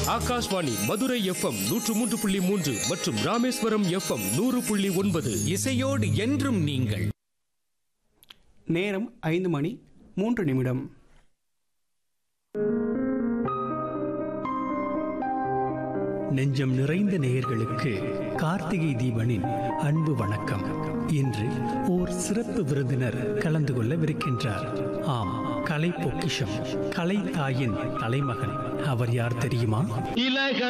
Akashvani Madurai FM நூற்று மூன்று புள்ளி மூன்று மற்றும் ராமேஸ்வரம் எஃப்எம் நூறு புள்ளி ஒன்பது இசையோடு என்றும் நீங்கள் நேரம் ஐந்து மணி மூன்று நிமிடம் நெஞ்சம் நிறைந்த நேயர்களுக்கு கார்த்திகை தீபனின் அன்பு வணக்கம் இன்று ஓர் சிறப்பு விருந்தினர் கலந்து கொள்ளவிருக்கின்றார் ஆம் கலை பொக்கிஷம் கலை தாயின் தலைமகன் அவர் யார் தெரியுமா